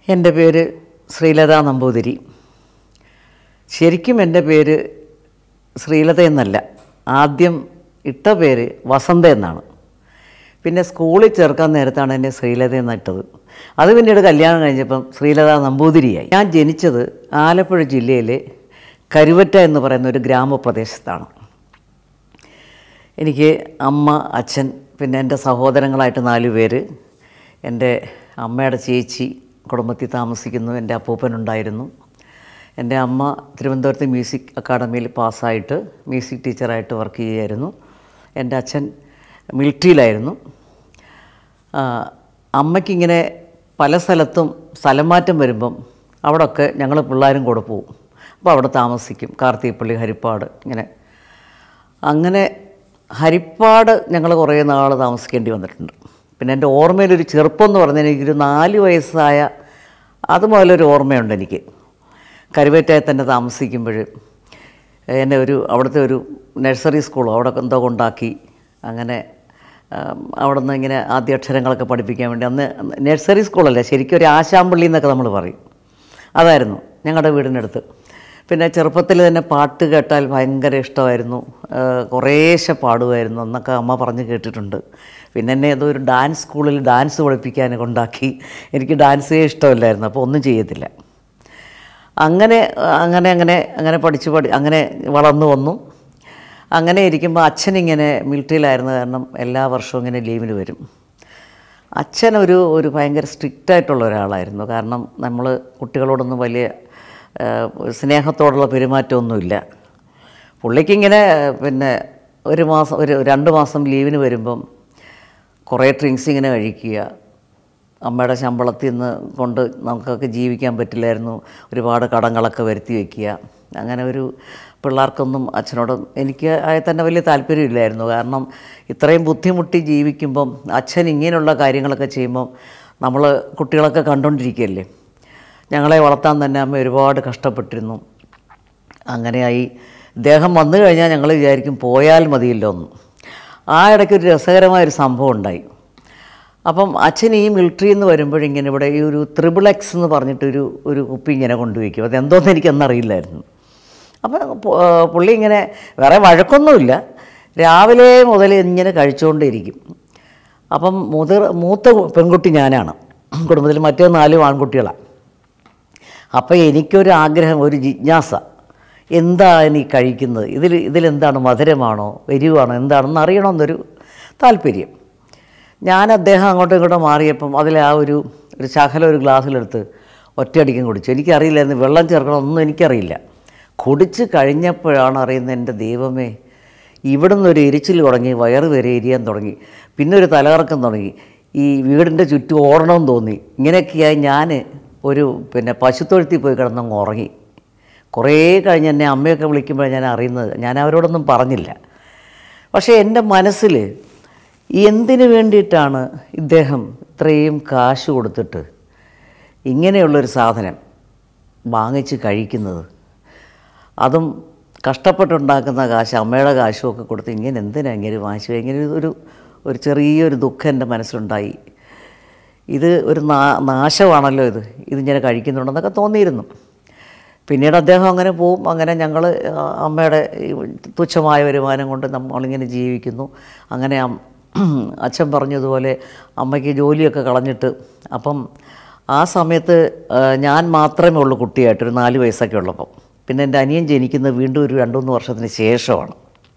എൻ്റെ പേര് ശ്രീലത നമ്പൂതിരി ശരിക്കും എൻ്റെ പേര് ശ്രീലത എന്നല്ല ആദ്യം ഇട്ട പേര് വസന്ത എന്നാണ് പിന്നെ സ്കൂളിൽ ചേർക്കാൻ നേരത്താണ് എന്നെ ശ്രീലത എന്നിട്ടത് അത് പിന്നീട് കല്യാണം കഴിഞ്ഞപ്പം ശ്രീലത നമ്പൂതിരിയായി ഞാൻ ജനിച്ചത് ആലപ്പുഴ ജില്ലയിലെ കരുവറ്റ എന്ന് പറയുന്ന ഒരു ഗ്രാമപ്രദേശത്താണ് എനിക്ക് അമ്മ അച്ഛൻ പിന്നെ എൻ്റെ സഹോദരങ്ങളായിട്ട് നാല് പേര് എൻ്റെ അമ്മയുടെ ചേച്ചി കുടുംബത്തിൽ താമസിക്കുന്നു എൻ്റെ അപ്പൂപ്പനുണ്ടായിരുന്നു എൻ്റെ അമ്മ തിരുവനന്തപുരത്ത് മ്യൂസിക് അക്കാഡമിയിൽ പാസ്സായിട്ട് മ്യൂസിക് ടീച്ചറായിട്ട് വർക്ക് ചെയ്യുമായിരുന്നു എൻ്റെ അച്ഛൻ മിലിറ്ററിയിലായിരുന്നു ആ, അമ്മയ്ക്കിങ്ങനെ പല സ്ഥലത്തും സ്ഥലം മാറ്റം വരുമ്പം അവിടെയൊക്കെ ഞങ്ങൾ പിള്ളേരും കൂടെ പോകും അപ്പോൾ അവിടെ താമസിക്കും കാർത്തികപ്പള്ളി ഹരിപ്പാട് ഇങ്ങനെ അങ്ങനെ ഹരിപ്പാട് ഞങ്ങൾ കുറേ നാൾ താമസിക്കേണ്ടി വന്നിട്ടുണ്ട് പിന്നെ എൻ്റെ ഓർമ്മയിലൊരു ചെറുപ്പം എന്ന് പറഞ്ഞാൽ എനിക്കൊരു നാല് വയസ്സായ അത് മുതലൊരു ഓർമ്മയുണ്ട് എനിക്ക് കരുവേറ്റയിൽ തന്നെ താമസിക്കുമ്പോൾ എന്നെ ഒരു അവിടുത്തെ ഒരു നഴ്സറി സ്കൂൾ അവിടെ എന്തോ കൊണ്ടാക്കി അങ്ങനെ ആം, അവിടെ നിന്ന് ഇങ്ങനെ ആദ്യാക്ഷരങ്ങളൊക്കെ പഠിപ്പിക്കാൻ വേണ്ടി അന്ന് നഴ്സറി സ്കൂളല്ല ശരിക്കും ഒരു ആശാമ്പള്ളി എന്നൊക്കെ നമ്മൾ പറയും അതായിരുന്നു ഞങ്ങളുടെ വീടിനടുത്ത് പിന്നെ ചെറുപ്പത്തിൽ തന്നെ പാട്ട് കേട്ടാൽ ഭയങ്കര ഇഷ്ടമായിരുന്നു ആ, കുറേശ്ശെ പാടുമായിരുന്നു എന്നൊക്കെ അമ്മ പറഞ്ഞ് കേട്ടിട്ടുണ്ട് പിന്നെ എന്നെ ഏതോ ഒരു ഡാൻസ് സ്കൂളിൽ ഡാൻസ് പഠിപ്പിക്കാൻ കൊണ്ടാക്കി എനിക്ക് ഡാൻസേ ഇഷ്ടമല്ലായിരുന്നു അപ്പോൾ ഒന്നും ചെയ്യത്തില്ല അങ്ങനെ അങ്ങനെ അങ്ങനെ അങ്ങനെ പഠിച്ച് പഠി അങ്ങനെ വളർന്നു വന്നു അങ്ങനെ ഇരിക്കുമ്പോൾ അച്ഛനിങ്ങനെ മിലിറ്ററിയിലായിരുന്ന കാരണം എല്ലാ വർഷവും ഇങ്ങനെ ലീവിന് വരും അച്ഛൻ ഒരു ഒരു ഭയങ്കര സ്ട്രിക്റ്റ് ആയിട്ടുള്ള ഒരാളായിരുന്നു കാരണം നമ്മൾ കുട്ടികളോടൊന്നും വലിയ ആ, സ്നേഹത്തോടുള്ള പെരുമാറ്റമൊന്നുമില്ല പുള്ളിക്കിങ്ങനെ പിന്നെ ഒരു മാസം ഒരു രണ്ട് മാസം ലീവിന് വരുമ്പം കുറേ ഡ്രിങ്ക്സ് ഇങ്ങനെ കഴിക്കുക അമ്മയുടെ ശമ്പളത്തിൽ നിന്ന് കൊണ്ട് നമുക്കൊക്കെ ജീവിക്കാൻ പറ്റില്ലായിരുന്നു ഒരുപാട് കടങ്ങളൊക്കെ വരുത്തി വയ്ക്കുക അങ്ങനെ ഒരു പിള്ളേർക്കൊന്നും അച്ഛനോട് എനിക്ക് ആയി തന്നെ വലിയ താല്പര്യമില്ലായിരുന്നു കാരണം ഇത്രയും ബുദ്ധിമുട്ടി ജീവിക്കുമ്പം അച്ഛൻ ഇങ്ങനെയുള്ള കാര്യങ്ങളൊക്കെ ചെയ്യുമ്പം നമ്മൾ കുട്ടികളൊക്കെ കണ്ടുകൊണ്ടിരിക്കുകയല്ലേ ഞങ്ങളെ വളർത്താൻ തന്നെ അമ്മ ഒരുപാട് കഷ്ടപ്പെട്ടിരുന്നു അങ്ങനെയായി ഇദ്ദേഹം വന്നു കഴിഞ്ഞാൽ ഞങ്ങൾ വിചാരിക്കും പോയാൽ മതിയല്ലോ എന്ന് ആ ഇടയ്ക്ക് ഒരു രസകരമായൊരു സംഭവം ഉണ്ടായി അപ്പം അച്ഛൻ ഈ മിലിറ്ററിയിൽ നിന്ന് വരുമ്പോഴിങ്ങനെ ഇവിടെ ഈ ഒരു ത്രിബിൾ എക്സ് എന്ന് പറഞ്ഞിട്ടൊരു ഒരു കുപ്പി ഇങ്ങനെ കൊണ്ടുവയ്ക്കും അതെന്തോന്ന് എനിക്കന്നറിയില്ലായിരുന്നു അപ്പം പു- ആ, പുള്ളി ഇങ്ങനെ വേറെ വഴക്കൊന്നുമില്ല രാവിലെ മുതൽ ഇങ്ങനെ കഴിച്ചുകൊണ്ടേയിരിക്കും അപ്പം മുതിർ മൂത്ത പെൺകുട്ടി ഞാനാണ് കുടുംബത്തിൽ മറ്റേ നാലും ആൺകുട്ടികളാണ് അപ്പോൾ എനിക്കൊരു ആഗ്രഹം ഒരു ജിജ്ഞാസ എന്താണ് ഈ കഴിക്കുന്നത് ഇതിൽ ഇതിലെന്താണ് മധുരമാണോ എരിവാണോ എന്താണെന്ന് അറിയണമെന്നൊരു താല്പര്യം ഞാൻ അദ്ദേഹം അങ്ങോട്ടും ഇങ്ങോട്ടും മാറിയപ്പം അതിൽ ആ ഒരു ഒരു ശകലം ഒരു ഗ്ലാസ്സിലെടുത്ത് ഒറ്റയടിക്കും കുടിച്ചു എനിക്കറിയില്ലായിരുന്നു വെള്ളം ചേർക്കണമെന്നൊന്നും എനിക്കറിയില്ല കുടിച്ച് കഴിഞ്ഞപ്പോഴാണ് അറിയുന്നത് എൻ്റെ ദൈവമേ ഇവിടുന്ന് ഒരു എരിച്ചിൽ തുടങ്ങി വയറ് വരെ എരിയാൻ തുടങ്ങി പിന്നെ ഒരു തലകറക്കം തുടങ്ങി ഈ വീടിൻ്റെ ചുറ്റും ഓടണമെന്ന് തോന്നി ഇങ്ങനെയൊക്കെയായി ഞാൻ ഒരു പിന്നെ പശുത്തൊഴുത്തിൽ പോയി കിടന്നങ്ങ് ഉറങ്ങി കുറേ കഴിഞ്ഞ് എന്നെ അമ്മയൊക്കെ വിളിക്കുമ്പോഴാണ് ഞാൻ അറിയുന്നത് ഞാൻ അവരോടൊന്നും പറഞ്ഞില്ല പക്ഷേ എൻ്റെ മനസ്സിൽ എന്തിനു വേണ്ടിയിട്ടാണ് ഇദ്ദേഹം ഇത്രയും കാശ് കൊടുത്തിട്ട് ഇങ്ങനെയുള്ളൊരു സാധനം വാങ്ങിച്ച് കഴിക്കുന്നത് അതും കഷ്ടപ്പെട്ടുണ്ടാക്കുന്ന കാശ് അമ്മയുടെ കാശും ഒക്കെ കൊടുത്ത് ഇങ്ങനെ എന്തിനാ ഇങ്ങനെ വാങ്ങിച്ചു ഇങ്ങനെ ഒരു ഒരു ചെറിയൊരു ദുഃഖം എൻ്റെ മനസ്സിലുണ്ടായി ഇത് ഒരു നാ നാശമാണല്ലോ ഇത് ഇതിങ്ങനെ കഴിക്കുന്നുണ്ടെന്നൊക്കെ തോന്നിയിരുന്നു പിന്നീട് അദ്ദേഹം അങ്ങനെ പോവും അങ്ങനെ ഞങ്ങൾ അമ്മയുടെ ഈ തുച്ഛമായ വരുമാനം കൊണ്ട് നമ്മളിങ്ങനെ ജീവിക്കുന്നു അങ്ങനെ അം- അച്ഛൻ പറഞ്ഞതുപോലെ അമ്മയ്ക്ക് ജോലിയൊക്കെ കളഞ്ഞിട്ട് അപ്പം ആ സമയത്ത് ആ, ഞാൻ മാത്രമേ ഉള്ളൂ കുട്ടിയായിട്ട് ഒരു നാല് വയസ്സൊക്കെ ഉള്ളപ്പം പിന്നെ എൻ്റെ അനിയൻ ജനിക്കുന്നത് വീണ്ടും ഒരു രണ്ട് മൂന്ന് വർഷത്തിന് ശേഷമാണ്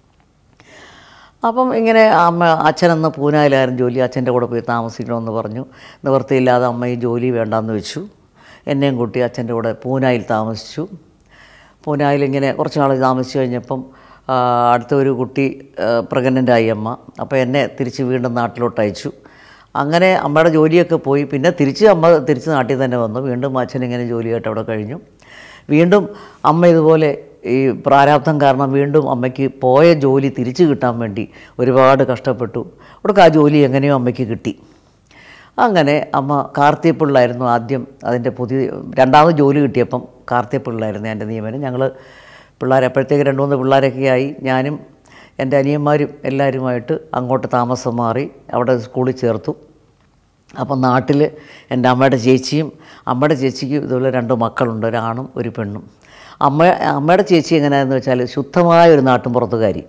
അപ്പം ഇങ്ങനെ അമ്മ അച്ഛനെന്ന് പൂനായിലായിരുന്നു ജോലി അച്ഛൻ്റെ കൂടെ പോയി താമസിക്കണമെന്ന് പറഞ്ഞു നിവൃത്തിയില്ലാതെ അമ്മ ഈ ജോലി വേണ്ടാന്ന് വെച്ചു എന്നെയും കൂട്ടി അച്ഛൻ്റെ കൂടെ പൂനായിൽ താമസിച്ചു പൂനായിൽ ഇങ്ങനെ കുറച്ച് നാൾ താമസിച്ച് കഴിഞ്ഞപ്പം ആ, അടുത്ത ഒരു കുട്ടി പ്രഗ്നൻ്റ് ആയി അമ്മ അപ്പോൾ എന്നെ തിരിച്ച് വീണ്ടും നാട്ടിലോട്ട് അയച്ചു അങ്ങനെ അമ്മയുടെ ജോലിയൊക്കെ പോയി പിന്നെ തിരിച്ച് അമ്മ തിരിച്ച് നാട്ടിൽ തന്നെ വന്നു വീണ്ടും അച്ഛൻ ഇങ്ങനെ ജോലിയായിട്ട് അവിടെ കഴിഞ്ഞു വീണ്ടും അമ്മ ഇതുപോലെ ഈ പ്രാരാബ്ധം കാരണം വീണ്ടും അമ്മയ്ക്ക് പോയ ജോലി തിരിച്ചു കിട്ടാൻ വേണ്ടി ഒരുപാട് കഷ്ടപ്പെട്ടു അവിടേക്ക് ആ ജോലി എങ്ങനെയോ അമ്മയ്ക്ക് കിട്ടി അങ്ങനെ അമ്മ കാർത്തിയപ്പിള്ളായിരുന്നു ആദ്യം അതിൻ്റെ പുതിയ രണ്ടാമത് ജോലി കിട്ടിയപ്പം കാർത്തിയപ്പിള്ളായിരുന്നു എൻ്റെ നിയമനം ഞങ്ങൾ പിള്ളേർ അപ്പോഴത്തേക്ക് രണ്ട് മൂന്ന് പിള്ളേരൊക്കെ ആയി ഞാനും എൻ്റെ അനിയന്മാരും എല്ലാവരുമായിട്ട് അങ്ങോട്ട് താമസം മാറി അവിടെ സ്കൂളിൽ ചേർത്തു അപ്പം നാട്ടിൽ എൻ്റെ അമ്മയുടെ ചേച്ചിയും അമ്മയുടെ ചേച്ചിക്ക് ഇതുപോലെ രണ്ട് മക്കളുണ്ട് ഒരാണും ഒരു പെണ്ണും അമ്മ അമ്മയുടെ ചേച്ചി എങ്ങനെയാണെന്ന് വെച്ചാൽ ശുദ്ധമായ ഒരു നാട്ടുംപുറത്തുകാരി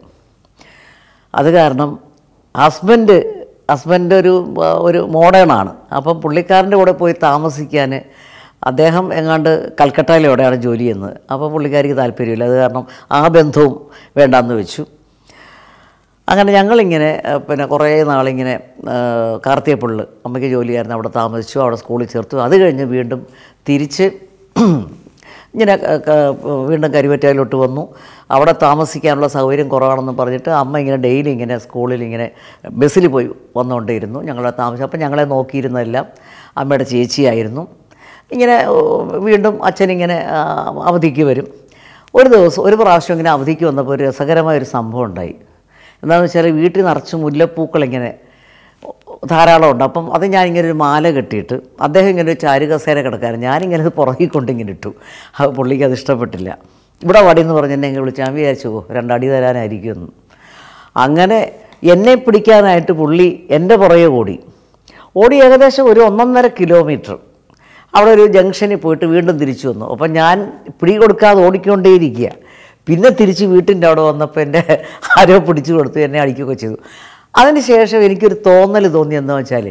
അത് കാരണം ഹസ്ബൻഡ് ഹസ്ബൻഡ് ഒരു ആ, ഒരു മോഡേണാണ് അപ്പം പുള്ളിക്കാരൻ്റെ കൂടെ പോയി താമസിക്കാൻ അദ്ദേഹം എങ്ങാണ്ട് കൽക്കട്ടയിലെവിടെയാണ് ജോലി ചെയ്യുന്നത് അപ്പോൾ പുള്ളിക്കാരിക്ക് താല്പര്യമില്ല അത് കാരണം ആ ബന്ധവും വേണ്ടാന്ന് വെച്ചു അങ്ങനെ ഞങ്ങളിങ്ങനെ ആ, പിന്നെ കുറേ നാളിങ്ങനെ ആ, കാർത്തികപ്പുള്ള് അമ്മയ്ക്ക് ജോലിയായിരുന്നു അവിടെ താമസിച്ചു അവിടെ സ്കൂളിൽ ചേർത്തു അത് കഴിഞ്ഞ് വീണ്ടും തിരിച്ച് ഇങ്ങനെ ക- ക- വീണ്ടും കരുവറ്റയിലോട്ട് വന്നു അവിടെ താമസിക്കാനുള്ള സൗകര്യം കുറവാണെന്ന് പറഞ്ഞിട്ട് അമ്മ ഇങ്ങനെ ഡെയിലി ഇങ്ങനെ സ്കൂളിൽ ഇങ്ങനെ ബസ്സിൽ പോയി വന്നുകൊണ്ടേയിരുന്നു ഞങ്ങളെ താമസം അപ്പം ഞങ്ങളെ നോക്കിയിരുന്നതെല്ലാം അമ്മയുടെ ചേച്ചിയായിരുന്നു ഇങ്ങനെ ഓ, വീണ്ടും അച്ഛനിങ്ങനെ ആ, അവധിക്ക് വരും ഒരു ദിവസം ഒരു പ്രാവശ്യം ഇങ്ങനെ അവധിക്ക് വന്നപ്പോൾ ഒരു രസകരമായ ഒരു സംഭവം ഉണ്ടായി എന്താണെന്ന് വെച്ചാൽ വീട്ടിൽ നിറച്ച് മുല്ലപ്പൂക്കൾ ഇങ്ങനെ ധാരാളം ഉണ്ട് അപ്പം അത് ഞാനിങ്ങനെ ഒരു മാല കെട്ടിയിട്ട് അദ്ദേഹം ഇങ്ങനെ ഒരു ചാരുകസേര കിടക്കാറ് ഞാനിങ്ങനെ ഇത് പുറകിൽ കൊണ്ടിങ്ങനെ ഇട്ടു അത് പുള്ളിക്ക് അത് ഇഷ്ടപ്പെട്ടില്ല ഇവിടെ വടി എന്ന് പറഞ്ഞ് എന്നെ ഇങ്ങനെ വിളിച്ച് ഞാൻ വിചാരിച്ചു "ഓ, രണ്ടടി തരാനായിരിക്കുമെന്ന് അങ്ങനെ എന്നെ പിടിക്കാനായിട്ട് പുള്ളി എൻ്റെ പുറകെ ഓടി ഓടി ഏകദേശം ഒരു ഒന്നൊന്നര കിലോമീറ്റർ അവിടെ ഒരു ജംഗ്ഷനിൽ പോയിട്ട് വീണ്ടും തിരിച്ചു വന്നു അപ്പം ഞാൻ പിടി കൊടുക്കാതെ ഓടിക്കൊണ്ടേയിരിക്കുക പിന്നെ തിരിച്ച് വീട്ടിൻ്റെ അവിടെ വന്നപ്പോൾ എൻ്റെ ആരോ പിടിച്ചു കൊടുത്തു എന്നെ അടിക്കുകയൊക്കെ ചെയ്തു അതിന് ശേഷം എനിക്കൊരു തോന്നൽ തോന്നി എന്താ വെച്ചാൽ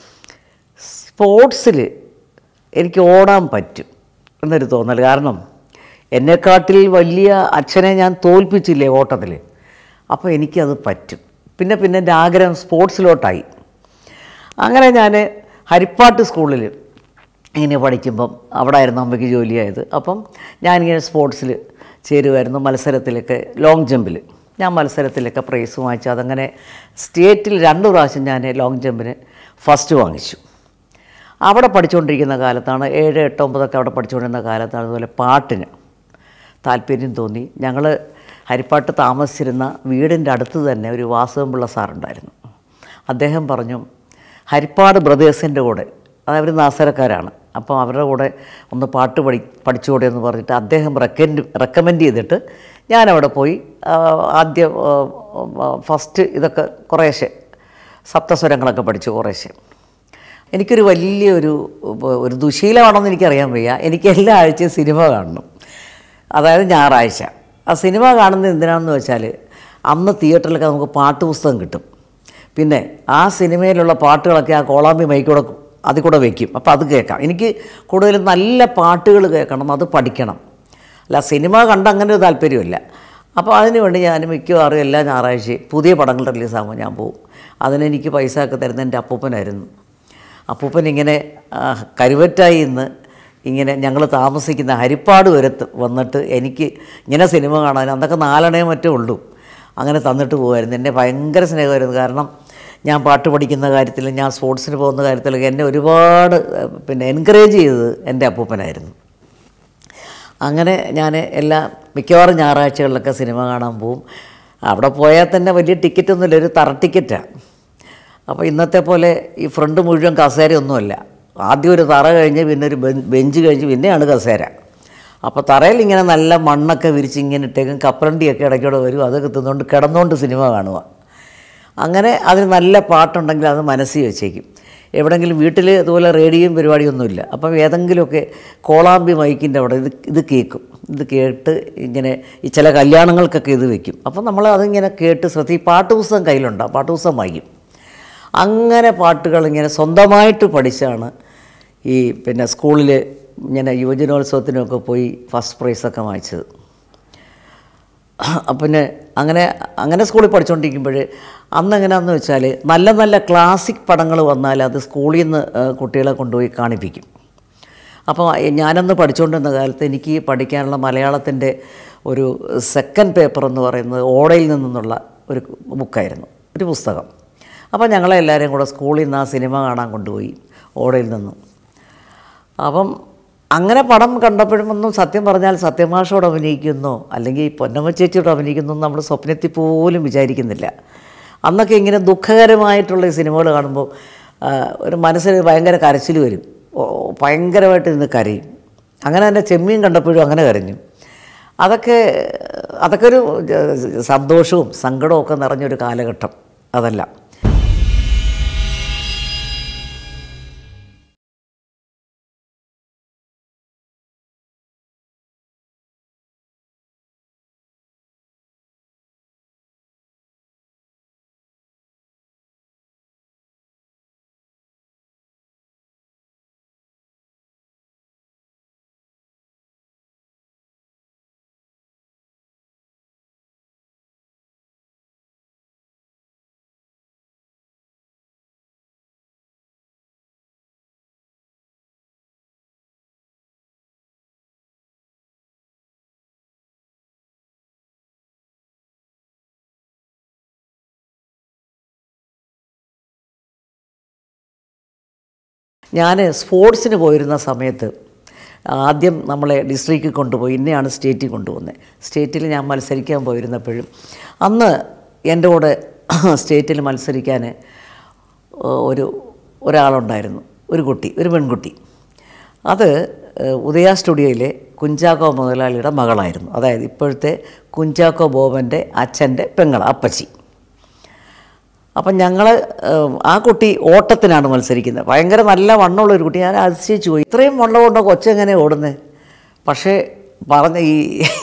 സ്പോർട്സിൽ എനിക്ക് ഓടാൻ പറ്റും എന്നൊരു തോന്നൽ കാരണം എന്നെക്കാട്ടിൽ വലിയ അച്ഛനെ ഞാൻ തോൽപ്പിച്ചില്ലേ ഓട്ടത്തിൽ അപ്പോൾ എനിക്കത് പറ്റും പിന്നെ പിന്നെ എൻ്റെ ആഗ്രഹം സ്പോർട്സിലോട്ടായി അങ്ങനെ ഞാൻ ഹരിപ്പാട്ട് സ്കൂളിൽ ഇങ്ങനെ പഠിക്കുമ്പം അവിടെ ആയിരുന്നു അമ്മയ്ക്ക് ജോലിയായത് അപ്പം ഞാനിങ്ങനെ സ്പോർട്സിൽ ചേരുമായിരുന്നു മത്സരത്തിലൊക്കെ ലോങ് ജമ്പിൽ ഞാൻ മത്സരത്തിലൊക്കെ പ്രൈസ് വാങ്ങിച്ചു അതങ്ങനെ സ്റ്റേറ്റിൽ രണ്ട് പ്രാവശ്യം ഞാൻ ലോങ് ജമ്പിന് ഫസ്റ്റ് വാങ്ങിച്ചു അവിടെ പഠിച്ചുകൊണ്ടിരിക്കുന്ന കാലത്താണ് ഏഴ് എട്ട് ഒമ്പതൊക്കെ അവിടെ പഠിച്ചുകൊണ്ടിരുന്ന കാലത്താണ് അതുപോലെ പാട്ടിന് താല്പര്യം തോന്നി ഞങ്ങൾ ഹരിപ്പാട്ട് താമസിച്ചിരുന്ന വീടിൻ്റെ അടുത്ത് തന്നെ ഒരു വാസവൻപിള്ള സാറുണ്ടായിരുന്നു അദ്ദേഹം പറഞ്ഞു ഹരിപ്പാട് ബ്രദേഴ്സിൻ്റെ കൂടെ അത് അവർ നാസരക്കാരാണ് അപ്പോൾ അവരുടെ കൂടെ ഒന്ന് പാട്ട് പഠി പഠിച്ചുകൂടെ എന്ന് പറഞ്ഞിട്ട് അദ്ദേഹം റെക്കമെൻഡ് റെക്കമെൻഡ് ചെയ്തിട്ട് ഞാനവിടെ പോയി ആ, ആദ്യം ആ, ഫസ്റ്റ് ഇതൊക്കെ കുറേശ്ശെ സപ്തസ്വരങ്ങളൊക്കെ പഠിച്ചു കുറേശ്ശെ എനിക്കൊരു വലിയൊരു ഒരു ദുശീലമാണെന്ന് എനിക്കറിയാൻ വയ്യ എനിക്ക് എല്ലാ ആഴ്ചയും സിനിമ കാണണം അതായത് ഞായറാഴ്ച ആ സിനിമ കാണുന്നത് എന്തിനാണെന്ന് വെച്ചാൽ അന്ന് തിയേറ്ററിലൊക്കെ നമുക്ക് പാട്ട് പുസ്തകം കിട്ടും പിന്നെ ആ സിനിമയിലുള്ള പാട്ടുകളൊക്കെ ആ കോളാമ്പി മൈക്കൂടെ അതിൽ കൂടെ വയ്ക്കും അപ്പോൾ അത് കേൾക്കാം എനിക്ക് കൂടുതലും നല്ല പാട്ടുകൾ കേൾക്കണം അത് പഠിക്കണം അല്ല സിനിമ കണ്ട് അങ്ങനെ ഒരു താല്പര്യമില്ല അപ്പോൾ അതിന് വേണ്ടി ഞാൻ മിക്കവാറും എല്ലാ ഞായറാഴ്ചയും പുതിയ പടങ്ങൾ റിലീസാകുമ്പോൾ ഞാൻ പോകും അതിനെനിക്ക് പൈസ ഒക്കെ തരുന്ന എൻ്റെ അപ്പൂപ്പനായിരുന്നു അപ്പൂപ്പൻ ഇങ്ങനെ ആ, കരുവറ്റായി ഇന്ന് ഇങ്ങനെ ഞങ്ങൾ താമസിക്കുന്ന ഹരിപ്പാട് വരെ ത- വന്നിട്ട് എനിക്ക് ഇങ്ങനെ സിനിമ കാണാൻ അന്നൊക്കെ നാലെണ്ണേ മറ്റേ ഉള്ളൂ അങ്ങനെ തന്നിട്ട് പോകുമായിരുന്നു എന്നെ ഭയങ്കര സ്നേഹമായിരുന്നു കാരണം ഞാൻ പാട്ട് പഠിക്കുന്ന കാര്യത്തിൽ ഞാൻ സ്പോർട്സിന് പോകുന്ന കാര്യത്തിലൊക്കെ എന്നെ ഒരുപാട് ഏഹ്, പിന്നെ എൻകറേജ് ചെയ്തത് എൻ്റെ അപ്പൂപ്പനായിരുന്നു അങ്ങനെ ഞാൻ എല്ലാ മിക്കവാറും ഞായറാഴ്ചകളിലൊക്കെ സിനിമ കാണാൻ പോവും അവിടെ പോയാൽ തന്നെ വലിയ ടിക്കറ്റൊന്നുമില്ല ഒരു തറ ടിക്കറ്റാണ് അപ്പോൾ ഇന്നത്തെ പോലെ ഈ ഫ്രണ്ട് മുഴുവൻ കസേരയൊന്നുമല്ല ആദ്യം ഒരു തറ കഴിഞ്ഞ് പിന്നെ ഒരു ബെൻ- ബെഞ്ച് കഴിഞ്ഞ് പിന്നെയാണ് കസേര അപ്പോൾ തറയിൽ ഇങ്ങനെ നല്ല മണ്ണൊക്കെ വിരിച്ച് ഇങ്ങനെ ഇട്ടേക്കും കപ്പലണ്ടിയൊക്കെ ഇടയ്ക്കൂടെ വരും അതൊക്കെ തിന്നുകൊണ്ട് കിടന്നുകൊണ്ട് സിനിമ കാണുക അങ്ങനെ അതിന് നല്ല പാട്ടുണ്ടെങ്കിൽ അത് മനസ്സിൽ വെച്ചേക്കും എവിടെങ്കിലും വീട്ടിൽ ഇതുപോലെ റേഡിയോയും പരിപാടിയൊന്നുമില്ല അപ്പം ഏതെങ്കിലുമൊക്കെ കോളാമ്പി മൈക്കിൻ്റെ അവിടെ ഇത് ഇത് കേൾക്കും ഇത് കേട്ട് ഇങ്ങനെ ഈ ചില കല്യാണങ്ങൾക്കൊക്കെ ഇത് വെക്കും അപ്പം നമ്മൾ അതിങ്ങനെ കേട്ട് ശ്രദ്ധ ഈ പാട്ട് പുസ്തകം കയ്യിലുണ്ടാവും പാട്ട് പുസ്തകം വായിക്കും അങ്ങനെ പാട്ടുകൾ ഇങ്ങനെ സ്വന്തമായിട്ട് പഠിച്ചാണ് ഈ പിന്നെ സ്കൂളിൽ ഇങ്ങനെ യുവജനോത്സവത്തിനൊക്കെ പോയി ഫസ്റ്റ് പ്രൈസൊക്കെ വാങ്ങിച്ചത് പിന്നെ അങ്ങനെ അങ്ങനെ സ്കൂളിൽ പഠിച്ചുകൊണ്ടിരിക്കുമ്പോൾ അന്ന് എങ്ങനെയാണെന്ന് വെച്ചാൽ നല്ല നല്ല ക്ലാസിക് പടങ്ങൾ വന്നാൽ അത് സ്കൂളിൽ നിന്ന് ഏഹ്, കുട്ടികളെ കൊണ്ടുപോയി കാണിപ്പിക്കും അപ്പോൾ ഞാനന്ന് പഠിച്ചുകൊണ്ടിരുന്ന കാലത്ത് എനിക്ക് പഠിക്കാനുള്ള മലയാളത്തിൻ്റെ ഒരു സെക്കൻഡ് പേപ്പർ എന്ന് പറയുന്നത് ഓടയിൽ നിന്നുള്ള ഒരു ബുക്കായിരുന്നു ഒരു പുസ്തകം അപ്പോൾ ഞങ്ങളെ എല്ലാവരെയും കൂടെ സ്കൂളിൽ നിന്ന് ആ സിനിമ കാണാൻ കൊണ്ടുപോയി ഓടയിൽ നിന്നും അപ്പം അങ്ങനെ പടം കണ്ടപ്പോഴും ഒന്നും സത്യം പറഞ്ഞാൽ സത്യമാഷോട് അഭിനയിക്കുന്നോ അല്ലെങ്കിൽ പൊന്നമ്മ ചേച്ചിയോട് അഭിനയിക്കുന്നോ നമ്മൾ സ്വപ്നത്തിൽ പോലും വിചാരിക്കുന്നില്ല അന്നൊക്കെ ഇങ്ങനെ ദുഃഖകരമായിട്ടുള്ള ഈ സിനിമകൾ കാണുമ്പോൾ ആ, ഒരു മനസ്സിന് ഭയങ്കര കരച്ചിൽ വരും ഓ, ഭയങ്കരമായിട്ട് ഇന്ന് കരയും അങ്ങനെ തന്നെ ചെമ്മീൻ കണ്ടപ്പോഴും അങ്ങനെ കരഞ്ഞു അതൊക്കെ അതൊക്കെ ഒരു ജ- സന്തോഷവും സങ്കടവും ഒക്കെ നിറഞ്ഞൊരു കാലഘട്ടം അതെല്ലാം ഞാൻ സ്പോർട്സിന് പോയിരുന്ന സമയത്ത് ആദ്യം നമ്മളെ ഡിസ്ട്രിക്റ്റിൽ കൊണ്ടുപോയി ഇന്നെയാണ് സ്റ്റേറ്റിൽ കൊണ്ടുപോകുന്നത് സ്റ്റേറ്റിൽ ഞാൻ മത്സരിക്കാൻ പോയിരുന്നപ്പോഴും അന്ന് എൻ്റെ കൂടെ സ്റ്റേറ്റിൽ മത്സരിക്കാൻ ഒരു ഒരാളുണ്ടായിരുന്നു ഒരു കുട്ടി ഒരു പെൺകുട്ടി അത് ഏഹ്, ഉദയ സ്റ്റുഡിയോയിലെ കുഞ്ചാക്കോ മുതലാളിയുടെ മകളായിരുന്നു അതായത് ഇപ്പോഴത്തെ കുഞ്ചാക്കോ ബോബൻ്റെ അച്ഛൻ്റെ പെങ്ങൾ അപ്പച്ചി അപ്പം ഞങ്ങൾ ആ കുട്ടി ഓട്ടത്തിനാണ് മത്സരിക്കുന്നത് ഭയങ്കര നല്ല വണ്ണമുള്ള ഒരു കുട്ടി ഞാൻ അതിശയിച്ചു പോയി ഇത്രയും വണ്ണമുണ്ടോ കൊച്ചെങ്ങനെ ഓടുന്നത് പക്ഷേ പറഞ്ഞ ഈ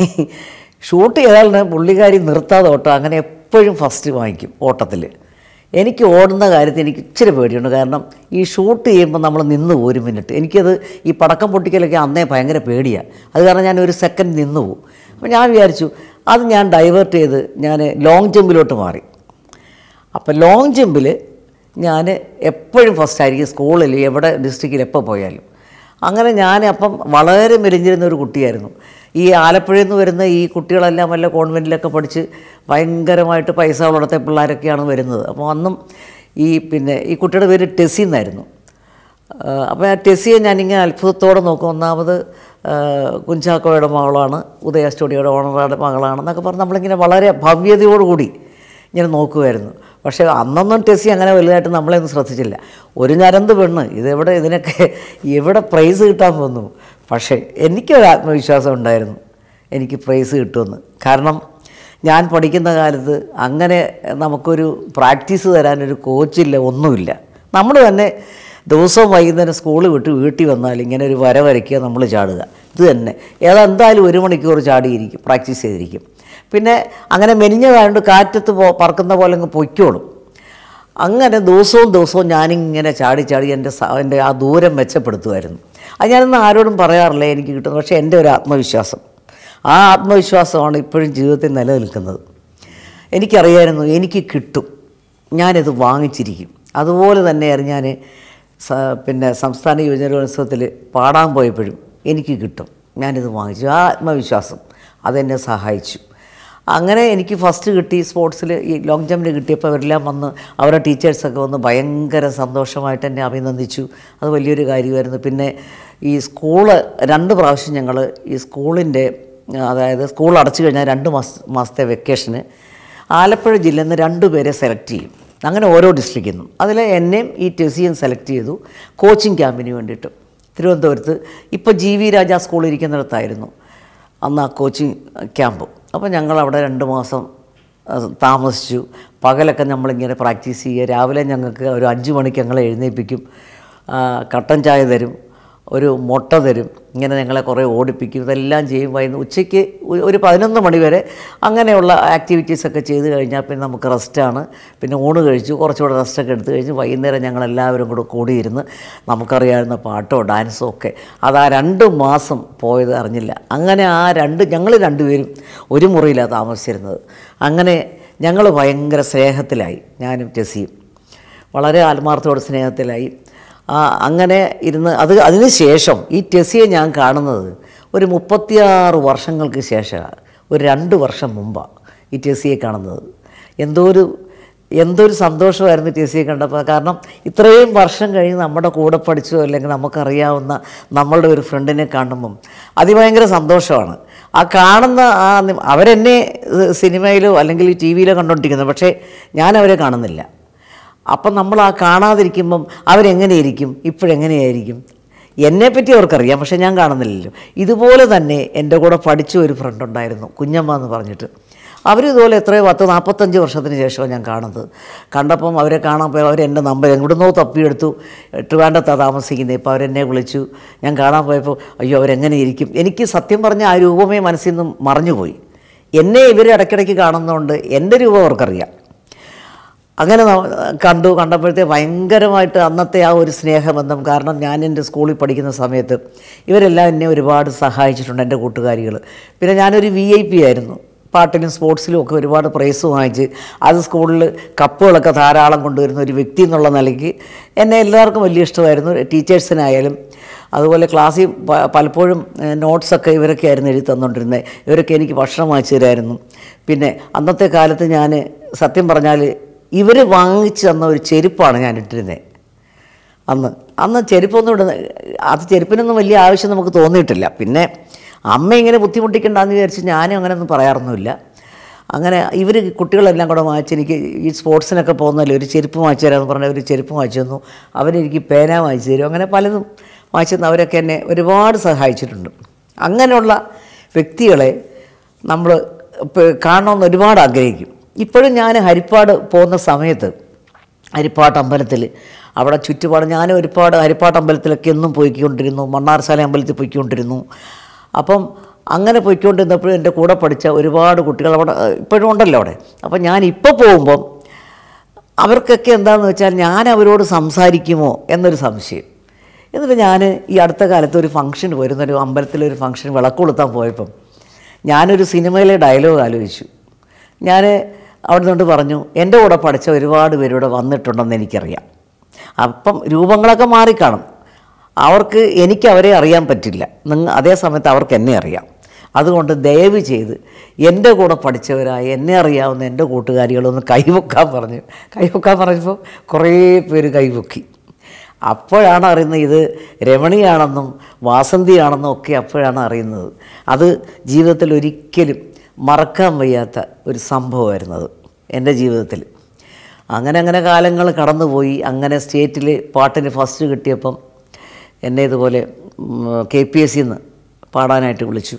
ഷൂട്ട് ചെയ്താലിന് പുള്ളിക്കാരി നിർത്താതെ ഓട്ടം അങ്ങനെ എപ്പോഴും ഫസ്റ്റ് വാങ്ങിക്കും ഓട്ടത്തിൽ എനിക്ക് ഓടുന്ന കാര്യത്തിൽ എനിക്ക് ഇച്ചിരി പേടിയുണ്ട് കാരണം ഈ ഷൂട്ട് ചെയ്യുമ്പോൾ നമ്മൾ നിന്ന് പോകും ഒരു മിനിറ്റ് എനിക്കത് ഈ പടക്കം പൊട്ടിക്കലൊക്കെ അന്നേ ഭയങ്കര പേടിയാണ് അത് കാരണം ഞാൻ ഒരു സെക്കൻഡ് നിന്ന് പോകും അപ്പോൾ ഞാൻ വിചാരിച്ചു അത് ഞാൻ ഡൈവേർട്ട് ചെയ്ത് ഞാൻ ലോങ് ജമ്പിലോട്ട് മാറി അപ്പോൾ ലോങ് ജമ്പിൽ ഞാൻ എപ്പോഴും ഫസ്റ്റ് ആയിരിക്കും സ്കൂളിൽ എവിടെ ഡിസ്ട്രിക്റ്റിൽ എപ്പോൾ പോയാലും അങ്ങനെ ഞാൻ അപ്പം വളരെ മെലിഞ്ഞിരുന്ന ഒരു കുട്ടിയായിരുന്നു ഈ ആലപ്പുഴയിൽ നിന്ന് വരുന്ന ഈ കുട്ടികളെല്ലാം വല്ല കോൺവെൻറ്റിലൊക്കെ പഠിച്ച് ഭയങ്കരമായിട്ട് പൈസ വളർത്ത പിള്ളേരൊക്കെയാണ് വരുന്നത് അപ്പോൾ അന്നും ഈ പിന്നെ ഈ കുട്ടിയുടെ പേര് ടെസി എന്നായിരുന്നു അപ്പോൾ ആ ടെസിയെ ഞാനിങ്ങനെ അത്ഭുതത്തോടെ നോക്കും ഒന്നാമത് ആ, കുഞ്ചാക്കോയുടെ മകളാണ് ഉദയ സ്റ്റുഡിയോയുടെ ഓണറുടെ മകളാണെന്നൊക്കെ പറഞ്ഞ് നമ്മളിങ്ങനെ വളരെ ഭവ്യതയോടുകൂടി ഇങ്ങനെ നോക്കുമായിരുന്നു പക്ഷേ അന്നൊന്നും ടെസി അങ്ങനെ വലുതായിട്ട് നമ്മളെയൊന്നും ശ്രദ്ധിച്ചില്ല ഒരു ഞരന്ത് പെണ്ണ് ഇതെവിടെ ഇതിനൊക്കെ എവിടെ പ്രൈസ് കിട്ടാൻ പോന്നു പക്ഷേ എനിക്കൊരു ആത്മവിശ്വാസം ഉണ്ടായിരുന്നു എനിക്ക് പ്രൈസ് കിട്ടുമെന്ന് കാരണം ഞാൻ പഠിക്കുന്ന കാലത്ത് അങ്ങനെ നമുക്കൊരു പ്രാക്ടീസ് തരാനൊരു കോച്ചില്ല ഒന്നുമില്ല നമ്മൾ തന്നെ ദിവസവും വൈകുന്നേരം സ്കൂൾ വിട്ട് വീട്ടിൽ വന്നാൽ ഇങ്ങനെ ഒരു വര വരയ്ക്കുക നമ്മൾ ചാടുക ഇത് തന്നെ ഏതെന്തായാലും ഒരു മണിക്കൂർ ചാടിയിരിക്കും പ്രാക്ടീസ് ചെയ്തിരിക്കും പിന്നെ അങ്ങനെ മെലിഞ്ഞതായതുകൊണ്ട് കാറ്റത്ത് പോ പറക്കുന്ന പോലെ അങ്ങ് പൊയ്ക്കോളും അങ്ങനെ ദിവസവും ദിവസവും ഞാനിങ്ങനെ ചാടി ചാടി എൻ്റെ സ- എൻ്റെ ആ ദൂരം മെച്ചപ്പെടുത്തുമായിരുന്നു അത് ഞാനൊന്നും ആരോടും പറയാറില്ല എനിക്ക് കിട്ടുന്നത് പക്ഷേ എൻ്റെ ഒരു ആത്മവിശ്വാസം ആ ആത്മവിശ്വാസമാണ് ഇപ്പോഴും ജീവിതത്തിൽ നിലനിൽക്കുന്നത് എനിക്കറിയായിരുന്നു എനിക്ക് കിട്ടും ഞാനിത് വാങ്ങിച്ചിരിക്കും അതുപോലെ തന്നെയായിരുന്നു ഞാൻ സ- പിന്നെ സംസ്ഥാന യുവജനോത്സവത്തിൽ പാടാൻ പോയപ്പോഴും എനിക്ക് കിട്ടും ഞാനിത് വാങ്ങിച്ചു ആ ആത്മവിശ്വാസം അതെന്നെ സഹായിച്ചു അങ്ങനെ എനിക്ക് ഫസ്റ്റ് കിട്ടി സ്പോർട്സിൽ ഈ ലോങ് ജമ്പിന് കിട്ടിയപ്പോൾ അവരെല്ലാം വന്ന് അവരുടെ ടീച്ചേഴ്സൊക്കെ വന്ന് ഭയങ്കര സന്തോഷമായിട്ട് എന്നെ അഭിനന്ദിച്ചു അത് വലിയൊരു കാര്യമായിരുന്നു പിന്നെ ഈ സ്കൂള് രണ്ട് പ്രാവശ്യം ഞങ്ങൾ ഈ സ്കൂളിൻ്റെ അതായത് സ്കൂൾ അടച്ചു കഴിഞ്ഞാൽ രണ്ട് മാസ മാസത്തെ വെക്കേഷന് ആലപ്പുഴ ജില്ലയിൽ നിന്ന് രണ്ടുപേരെ സെലക്ട് ചെയ്യും അങ്ങനെ ഓരോ ഡിസ്ട്രിക്റ്റിൽ നിന്നും അതിൽ എന്നെയും ഈ ടെസിയും സെലക്ട് ചെയ്തു കോച്ചിങ് ക്യാമ്പിന് വേണ്ടിയിട്ട് തിരുവനന്തപുരത്ത് ഇപ്പോൾ ജി വി രാജ സ്കൂൾ ഇരിക്കുന്നിടത്തായിരുന്നു അന്ന് ആ കോച്ചിങ് ക്യാമ്പ് അപ്പോൾ ഞങ്ങൾ അവിടെ രണ്ട് മാസം അഹ് താമസിച്ചു പകലൊക്കെ നമ്മളിങ്ങനെ പ്രാക്ടീസ് ചെയ്യുക രാവിലെ ഞങ്ങൾക്ക് ഒരു അഞ്ച് മണിക്ക് ഞങ്ങളെ എഴുന്നേൽപ്പിക്കും ആ, കട്ടൻ ചായ തരും ഒരു മുട്ട തരും ഇങ്ങനെ ഞങ്ങളെ കുറേ ഓടിപ്പിക്കും ഇതെല്ലാം ചെയ്യും വൈകുന്ന ഉച്ചയ്ക്ക് ഒരു- ഒരു പതിനൊന്ന് മണി വരെ അങ്ങനെയുള്ള ആക്ടിവിറ്റീസൊക്കെ ചെയ്ത് കഴിഞ്ഞാൽ പിന്നെ നമുക്ക് റെസ്റ്റാണ് പിന്നെ ഊണ് കഴിച്ചു കുറച്ചുകൂടെ റെസ്റ്റൊക്കെ എടുത്ത് കഴിഞ്ഞ് വൈകുന്നേരം ഞങ്ങളെല്ലാവരും കൂടെ കൂടിയിരുന്ന് നമുക്കറിയാവുന്ന പാട്ടോ ഡാൻസോ ഒക്കെ അത് ആ രണ്ട് മാസം പോയത് അറിഞ്ഞില്ല അങ്ങനെ ആ രണ്ട് ഞങ്ങൾ രണ്ടുപേരും ഒരു മുറിയിലാണ് താമസിച്ചിരുന്നത് അങ്ങനെ ഞങ്ങൾ ഭയങ്കര സ്നേഹത്തിലായി ഞാനും ടെസിയും വളരെ ആത്മാർത്ഥത്തോടെ സ്നേഹത്തിലായി ആ അങ്ങനെ ഇരുന്ന് അത് അതിന് ശേഷം ഈ ടെസിയെ ഞാൻ കാണുന്നത് ഒരു മുപ്പത്തിയാറ് വർഷങ്ങൾക്ക് ശേഷമാണ് ഒരു രണ്ട് വർഷം മുമ്പാണ് ഈ ടെസിയെ കാണുന്നത് എന്തോ ഒരു എന്തൊരു സന്തോഷമായിരുന്നു ടെസിയെ കണ്ടപ്പോൾ കാരണം ഇത്രയും വർഷം കഴിഞ്ഞ് നമ്മുടെ കൂടെ പഠിച്ചോ അല്ലെങ്കിൽ നമുക്കറിയാവുന്ന നമ്മളുടെ ഒരു ഫ്രണ്ടിനെ കാണുമ്പം അതിഭയങ്കര സന്തോഷമാണ് ആ കാണുന്ന ആ നി- അവരെന്നെ ഏഹ്, സിനിമയിലോ അല്ലെങ്കിൽ ടി വിയിലോ കണ്ടുകൊണ്ടിരിക്കുന്നത് പക്ഷേ ഞാൻ അവരെ കാണുന്നില്ല അപ്പം നമ്മൾ ആ കാണാതിരിക്കുമ്പം അവരെങ്ങനെയിരിക്കും ഇപ്പോഴെങ്ങനെയായിരിക്കും എന്നെപ്പറ്റി അവർക്കറിയാം പക്ഷേ ഞാൻ കാണുന്നില്ലല്ലോ ഇതുപോലെ തന്നെ എൻ്റെ കൂടെ പഠിച്ച ഒരു ഫ്രണ്ട് ഉണ്ടായിരുന്നു കുഞ്ഞമ്മ എന്ന് പറഞ്ഞിട്ട് അവർ ഇതുപോലെ എത്രയോ പത്ത് നാൽപ്പത്തഞ്ച് വർഷത്തിന് ശേഷമാണ് ഞാൻ കാണുന്നത് കണ്ടപ്പം അവരെ കാണാൻ പോയി അവരെൻ്റെ നമ്പർ എവിടുന്നോ തപ്പിയെടുത്തു ട്രിവാൻഡത്താണ് താമസിക്കുന്നത് ഇപ്പോൾ അവരെന്നെ വിളിച്ചു ഞാൻ കാണാൻ പോയപ്പോൾ അയ്യോ അവരെങ്ങനെ ഇരിക്കും എനിക്ക് സത്യം പറഞ്ഞ ആ രൂപമേ മനസ്സിൽ നിന്നും മറഞ്ഞുപോയി എന്നെ ഇവർ ഇടയ്ക്കിടയ്ക്ക് കാണുന്നതുകൊണ്ട് എൻ്റെ രൂപം അവർക്കറിയാം അങ്ങനെ ന- കണ്ടു കണ്ടപ്പോഴത്തെ ഭയങ്കരമായിട്ട് അന്നത്തെ ആ ഒരു സ്നേഹബന്ധം കാരണം ഞാൻ എൻ്റെ സ്കൂളിൽ പഠിക്കുന്ന സമയത്ത് ഇവരെല്ലാം എന്നെ ഒരുപാട് സഹായിച്ചിട്ടുണ്ട് എൻ്റെ കൂട്ടുകാരികൾ പിന്നെ ഞാനൊരു വി ഐ പി ആയിരുന്നു പാട്ടിലും സ്പോർട്സിലും ഒക്കെ ഒരുപാട് പ്രൈസ് വാങ്ങിച്ച് അത് സ്കൂളിൽ കപ്പുകളൊക്കെ ധാരാളം കൊണ്ടുവരുന്ന ഒരു വ്യക്തി എന്നുള്ള നിലയ്ക്ക് എന്നെ എല്ലാവർക്കും വലിയ ഇഷ്ടമായിരുന്നു ടീച്ചേഴ്സിനായാലും അതുപോലെ ക്ലാസ്സിൽ പ- പലപ്പോഴും ഏഹ്, നോട്ട്സൊക്കെ ഇവരൊക്കെ ആയിരുന്നു എഴുതി തന്നുകൊണ്ടിരുന്നത് ഇവരൊക്കെ എനിക്ക് ഭക്ഷണം വാങ്ങിച്ചു തരായിരുന്നു പിന്നെ അന്നത്തെ കാലത്ത് ഞാൻ സത്യം പറഞ്ഞാൽ ഇവർ വാങ്ങിച്ചു തന്ന ഒരു ചെരുപ്പാണ് ഞാൻ ഇട്ടിരുന്നത് അന്ന് അന്ന് ചെരുപ്പൊന്നും ഇടുന്ന അത് ചെരുപ്പിനൊന്നും വലിയ ആവശ്യം നമുക്ക് തോന്നിയിട്ടില്ല പിന്നെ അമ്മ ഇങ്ങനെ ബുദ്ധിമുട്ടിക്കണ്ടെന്ന് വിചാരിച്ച് ഞാനും അങ്ങനെയൊന്നും പറയാറൊന്നുമില്ല അങ്ങനെ ഇവർ കുട്ടികളെല്ലാം കൂടെ വാങ്ങിച്ച് എനിക്ക് ഈ സ്പോർട്സിനൊക്കെ പോകുന്നല്ലോ ഒരു ചെരുപ്പ് വാങ്ങിച്ചു തരാമെന്ന് പറഞ്ഞാൽ ഒരു ചെരുപ്പ് വാങ്ങിച്ചു തന്നു അവരെനിക്ക് പേന വാങ്ങിച്ചു തരും അങ്ങനെ പലതും വാങ്ങിച്ചു തന്നു അവരൊക്കെ എന്നെ ഒരുപാട് സഹായിച്ചിട്ടുണ്ട് അങ്ങനെയുള്ള വ്യക്തികളെ നമ്മൾ ഇപ്പ- കാണണമെന്ന് ഒരുപാട് ആഗ്രഹിക്കും ഇപ്പോഴും ഞാൻ ഹരിപ്പാട് പോകുന്ന സമയത്ത് ഹരിപ്പാട്ട് അമ്പലത്തിൽ അവിടെ ചുറ്റുപാട് ഞാൻ ഒരുപാട് ഹരിപ്പാട്ട് അമ്പലത്തിലൊക്കെ എന്നും പോയിക്കൊണ്ടിരുന്നു മണ്ണാർശാല അമ്പലത്തിൽ പോയിക്കൊണ്ടിരുന്നു അപ്പം അങ്ങനെ പോയിക്കൊണ്ടിരുന്നപ്പോഴും എൻ്റെ കൂടെ പഠിച്ച ഒരുപാട് കുട്ടികൾ അവിടെ ഏഹ്, ഇപ്പോഴും ഉണ്ടല്ലോ അവിടെ അപ്പം ഞാൻ ഇപ്പോൾ പോകുമ്പം അവർക്കൊക്കെ എന്താണെന്ന് വെച്ചാൽ ഞാൻ അവരോട് സംസാരിക്കുമോ എന്നൊരു സംശയം എന്നിട്ട് ഞാൻ ഈ അടുത്ത കാലത്ത് ഒരു ഫംഗ്ഷൻ വരുന്നൊരു അമ്പലത്തിലൊരു ഫംഗ്ഷൻ വിളക്ക് കൊളുത്താൻ പോയപ്പം ഞാനൊരു സിനിമയിലെ ഡയലോഗ് ആലോചിച്ചു ഞാൻ അവിടെ നിന്നുകൊണ്ട് പറഞ്ഞു എൻ്റെ കൂടെ പഠിച്ച ഒരുപാട് പേരിവിടെ വന്നിട്ടുണ്ടെന്ന് എനിക്കറിയാം അപ്പം രൂപങ്ങളൊക്കെ മാറിക്കാണും അവർക്ക് എനിക്ക് അവരെ അറിയാൻ പറ്റില്ല നിങ്ങ അതേ സമയത്ത് അവർക്ക് എന്നെ അറിയാം അതുകൊണ്ട് ദയവ് ചെയ്ത് എൻ്റെ കൂടെ പഠിച്ചവരായ എന്നെ അറിയാവുന്ന എൻ്റെ കൂട്ടുകാരികളൊന്ന് കൈവക്കാൻ പറഞ്ഞു കൈവക്കാൻ പറഞ്ഞപ്പോൾ കുറേ പേര് കൈവക്കി അപ്പോഴാണ് അറിയുന്നത് ഇത് രമണിയാണെന്നും വാസന്തിയാണെന്നും ഒക്കെ അപ്പോഴാണ് അറിയുന്നത് അത് ജീവിതത്തിൽ ഒരിക്കലും മറക്കാൻ വയ്യാത്ത ഒരു സംഭവമായിരുന്നത് എൻ്റെ ജീവിതത്തിൽ അങ്ങനെ അങ്ങനെ കാലങ്ങൾ കടന്നുപോയി അങ്ങനെ സ്റ്റേറ്റിൽ പാട്ടിന് ഫസ്റ്റ് കിട്ടിയപ്പം എന്നെ ഇതുപോലെ കെ പി എസ് സിന്ന് പാടാനായിട്ട് വിളിച്ചു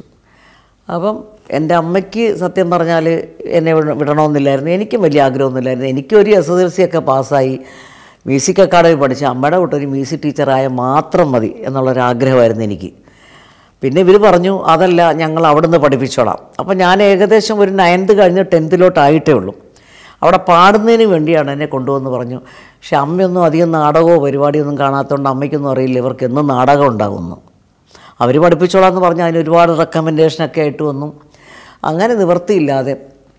അപ്പം എൻ്റെ അമ്മയ്ക്ക് സത്യം പറഞ്ഞാൽ എന്നെ വിട- വിടണമെന്നില്ലായിരുന്നു എനിക്കും വലിയ ആഗ്രഹമൊന്നുമില്ലായിരുന്നു എനിക്കൊരു എസ് എസ് എൽ സി ഒക്കെ പാസ്സായി മ്യൂസിക് അക്കാഡമി പഠിച്ച് അമ്മയുടെ കൂട്ടൊരു മ്യൂസിക് ടീച്ചറായ മാത്രം മതി എന്നുള്ളൊരാഗ്രഹമായിരുന്നു എനിക്ക് പിന്നെ ഇവർ പറഞ്ഞു അതല്ല ഞങ്ങൾ അവിടുന്ന് പഠിപ്പിച്ചോളാം അപ്പം ഞാൻ ഏകദേശം ഒരു നയൻത്ത് കഴിഞ്ഞ് ടെൻത്തിലോട്ടായിട്ടേ ഉള്ളൂ അവിടെ പാടുന്നതിന് വേണ്ടിയാണ് എന്നെ കൊണ്ടുവന്ന് പറഞ്ഞു പക്ഷെ അമ്മയൊന്നും അധികം നാടകമോ പരിപാടിയൊന്നും കാണാത്തതുകൊണ്ട് അമ്മയ്ക്കൊന്നും അറിയില്ല ഇവർക്ക് എന്നും നാടകം ഉണ്ടാകുമെന്ന് അവർ പഠിപ്പിച്ചോളാം എന്ന് പറഞ്ഞാൽ അതിന് ഒരുപാട് റെക്കമെൻഡേഷനൊക്കെ ആയിട്ട് വന്നു അങ്ങനെ നിവൃത്തിയില്ലാതെ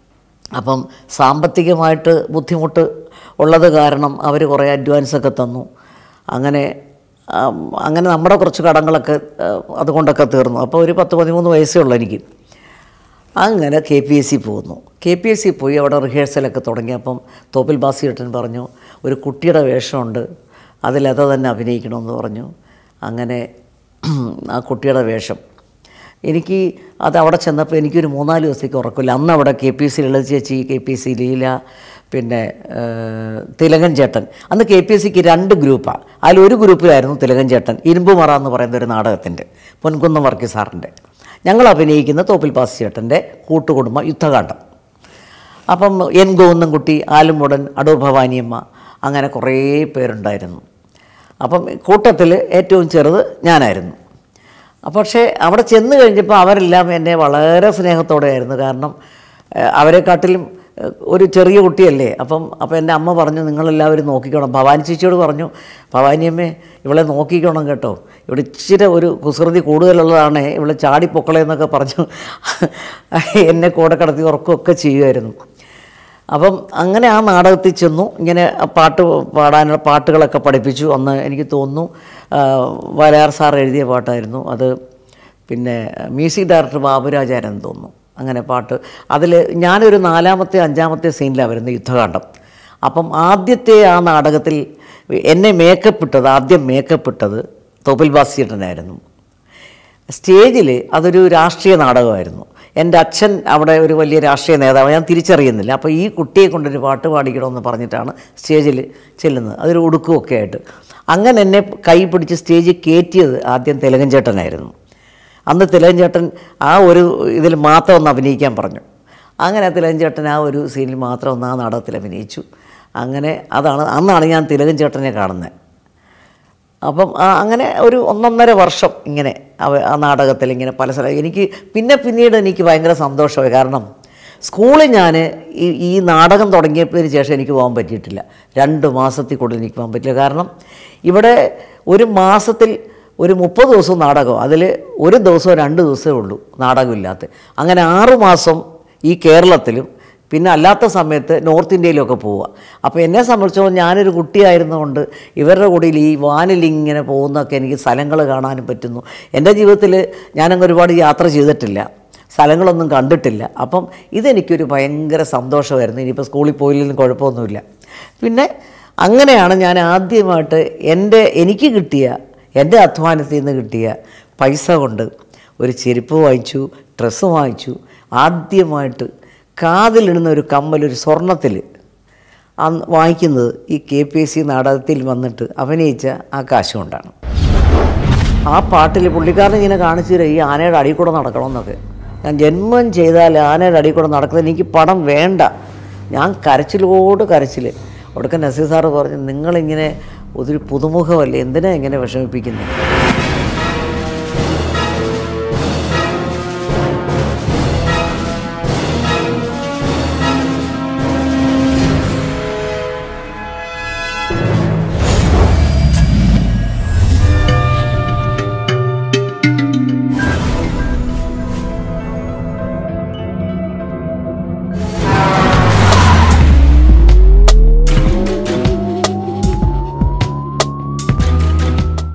അപ്പം സാമ്പത്തികമായിട്ട് ബുദ്ധിമുട്ട് ഉള്ളത് കാരണം അവർ കുറേ അഡ്വാൻസ് ഒക്കെ തന്നു അങ്ങനെ ആം, അങ്ങനെ നമ്മുടെ കുറച്ച് കടങ്ങളൊക്കെ ആ, അതുകൊണ്ടൊക്കെ തീർന്നു അപ്പോൾ ഒരു പത്ത് പതിമൂന്ന് വയസ്സേ ഉള്ളൂ എനിക്ക് അങ്ങനെ കെ പി എസ് സി പോകുന്നു കെ പി എസ് സി പോയി അവിടെ റിഹേഴ്സലൊക്കെ തുടങ്ങിയപ്പം തോപ്പിൽ ബാസിയേട്ടൻ പറഞ്ഞു ഒരു കുട്ടിയുടെ വേഷമുണ്ട് അതിലത തന്നെ അഭിനയിക്കണമെന്ന് പറഞ്ഞു അങ്ങനെ ആ കുട്ടിയുടെ വേഷം എനിക്ക് അത് അവിടെ ചെന്നപ്പോൾ എനിക്കൊരു മൂന്നാല് ദിവസത്തേക്ക് ഉറക്കമില്ല അന്ന് അവിടെ കെ പി സി ലളിത ചേച്ചി കെ പി സി ലീല പിന്നെ ഏഹ്, തിലകൻ ചേട്ടൻ അന്ന് കെ പി എസ് സിക്ക് രണ്ട് ഗ്രൂപ്പാണ് അതിലൊരു ഗ്രൂപ്പിലായിരുന്നു തിലകൻ ചേട്ടൻ ഇരുമ്പുമറ എന്ന് പറയുന്ന ഒരു നാടകത്തിൻ്റെ പൊൻകുന്നം വർക്കി സാറിൻ്റെ ഞങ്ങൾ അഭിനയിക്കുന്ന തോപ്പിൽ പാസ് ചേട്ടൻ്റെ കൂട്ടുകുടുംബം യുദ്ധകാണ്ഡം അപ്പം എൻ ഗോവിന്ദൻകുട്ടി ആലുമുടൻ അടൂർ ഭവാനിയമ്മ അങ്ങനെ കുറേ പേരുണ്ടായിരുന്നു അപ്പം കൂട്ടത്തിൽ ഏറ്റവും ചെറുത് ഞാനായിരുന്നു അപ്പോൾ പക്ഷേ അവിടെ ചെന്ന് കഴിഞ്ഞപ്പോൾ അവരെല്ലാം എന്നെ വളരെ സ്നേഹത്തോടെയായിരുന്നു കാരണം ഏഹ്, അവരെക്കാട്ടിലും ഏഹ്, ഒരു ചെറിയ കുട്ടിയല്ലേ അപ്പം അപ്പോൾ എൻ്റെ അമ്മ പറഞ്ഞു നിങ്ങളെല്ലാവരും നോക്കിക്കോണം ഭവാനി ചേച്ചിയോട് പറഞ്ഞു ഭവാനിയമ്മേ ഇവളെ നോക്കിക്കോണം കേട്ടോ ഇവിടെ ഇച്ചിരി ഒരു കുസൃതി കൂടുതലുള്ളതാണ് ഇവളെ ചാടിപ്പൊക്കളെന്നൊക്കെ പറഞ്ഞു എന്നെ കൂടെ കടത്തി ഉറക്കമൊക്കെ ചെയ്യുമായിരുന്നു അപ്പം അങ്ങനെ ആ നാടകത്തിൽ ചെന്നു ഇങ്ങനെ പാട്ട് പാടാനുള്ള പാട്ടുകളൊക്കെ പഠിപ്പിച്ചു അന്ന് എനിക്ക് തോന്നുന്നു ആ, വയലാർ സാർ എഴുതിയ പാട്ടായിരുന്നു അത് പിന്നെ മ്യൂസിക് ഡയറക്ടർ ബാബുരാജാരെന്ന് തോന്നുന്നു അങ്ങനെ പാട്ട് അതിൽ ഞാനൊരു നാലാമത്തെ അഞ്ചാമത്തെ സീനിലാണ് വരുന്നത് യുദ്ധകാണ്ഡം അപ്പം ആദ്യത്തെ ആ നാടകത്തിൽ എന്നെ മേക്കപ്പ് ഇട്ടത് ആദ്യം മേക്കപ്പ് ഇട്ടത് തോപ്പിൽ ബാസിയേട്ടനായിരുന്നു സ്റ്റേജിൽ അതൊരു രാഷ്ട്രീയ നാടകമായിരുന്നു എൻ്റെ അച്ഛൻ അവിടെ ഒരു വലിയ രാഷ്ട്രീയ നേതാവ് ഞാൻ തിരിച്ചറിയുന്നില്ല അപ്പോൾ ഈ കുട്ടിയെ കൊണ്ടൊരു പാട്ട് പാടിക്കണമെന്ന് പറഞ്ഞിട്ടാണ് സ്റ്റേജിൽ ചെല്ലുന്നത് അതൊരു ഉടുക്കുമൊക്കെ ആയിട്ട് അങ്ങനെ എന്നെ കൈ പിടിച്ച് സ്റ്റേജിൽ കയറ്റിയത് ആദ്യം തിലകൻ ചേട്ടനായിരുന്നു അന്ന് തിലകൻ ചേട്ടൻ ആ ഒരു ഇതിൽ മാത്രം ഒന്ന് അഭിനയിക്കാൻ പറഞ്ഞു അങ്ങനെ തിലകൻ ചേട്ടൻ ആ ഒരു സീനിൽ മാത്രം ഒന്ന് ആ നാടകത്തിൽ അഭിനയിച്ചു അങ്ങനെ അതാണ് അന്നാണ് ഞാൻ തിലകൻ ചേട്ടനെ കാണുന്നത് അപ്പം ആ അങ്ങനെ ഒരു ഒന്നൊന്നര വർഷം ഇങ്ങനെ അവ- ആ നാടകത്തിൽ ഇങ്ങനെ പല സ്ഥലം എനിക്ക് പിന്നെ പിന്നീട് എനിക്ക് ഭയങ്കര സന്തോഷമായി കാരണം സ്കൂളിൽ ഞാൻ ഈ ഈ നാടകം തുടങ്ങിയതിന് ശേഷം എനിക്ക് പോകാൻ പറ്റിയിട്ടില്ല രണ്ട് മാസത്തിൽ കൂടുതൽ എനിക്ക് പോകാൻ പറ്റില്ല കാരണം ഇവിടെ ഒരു മാസത്തിൽ ഒരു മുപ്പത് ദിവസവും നാടകം അതിൽ ഒരു ദിവസമോ രണ്ട് ദിവസമേ ഉള്ളൂ നാടകമില്ലാത്ത അങ്ങനെ ആറു മാസം ഈ കേരളത്തിലും പിന്നെ അല്ലാത്ത സമയത്ത് നോർത്ത് ഇന്ത്യയിലൊക്കെ പോവുക അപ്പോൾ എന്നെ സംബന്ധിച്ചോളം ഞാനൊരു കുട്ടിയായിരുന്നുകൊണ്ട് ഇവരുടെ കൂടെ ഈ വാനിൽ ഇങ്ങനെ പോകുന്നതൊക്കെ എനിക്ക് സ്ഥലങ്ങൾ കാണാനും പറ്റുന്നു എൻ്റെ ജീവിതത്തിൽ ഞാനങ്ങ് ഒരുപാട് യാത്ര ചെയ്തിട്ടില്ല സ്ഥലങ്ങളൊന്നും കണ്ടിട്ടില്ല അപ്പം ഇതെനിക്കൊരു ഭയങ്കര സന്തോഷമായിരുന്നു ഇനിയിപ്പോൾ സ്കൂളിൽ പോയില്ലെങ്കിലും കുഴപ്പമൊന്നുമില്ല പിന്നെ അങ്ങനെയാണ് ഞാൻ ആദ്യമായിട്ട് എൻ്റെ എനിക്ക് കിട്ടിയ എൻ്റെ അധ്വാനത്തിൽ നിന്ന് കിട്ടിയ പൈസ കൊണ്ട് ഒരു ചെരുപ്പ് വാങ്ങിച്ചു ഡ്രസ്സ് വാങ്ങിച്ചു ആദ്യമായിട്ട് കാതിലിടുന്ന ഒരു കമ്മൽ ഒരു സ്വർണത്തിൽ അന്ന് വാങ്ങിക്കുന്നത് ഈ കെ പി എസ് സി നാടകത്തിൽ വന്നിട്ട് അഭിനയിച്ച ആ കാശ് കൊണ്ടാണ് ആ പാട്ടിൽ പുള്ളിക്കാരൻ ഇങ്ങനെ കാണിച്ചു തരാം ഈ ആനയുടെ അടിയിൽ കൂടെ നടക്കണമെന്നൊക്കെ ഞാൻ ജന്മം ചെയ്താൽ ആനയുടെ അടിയിൽ കൂടെ നടക്കുന്നത് എനിക്ക് പടം വേണ്ട ഞാൻ കരച്ചിലോട് കരച്ചിൽ ഒടുക്ക നസീർ സാറ് പറഞ്ഞു നിങ്ങളിങ്ങനെ ഒരു പുതുമുഖമല്ലേ എന്തിനാ ഇങ്ങനെ വിഷമിപ്പിക്കുന്നത്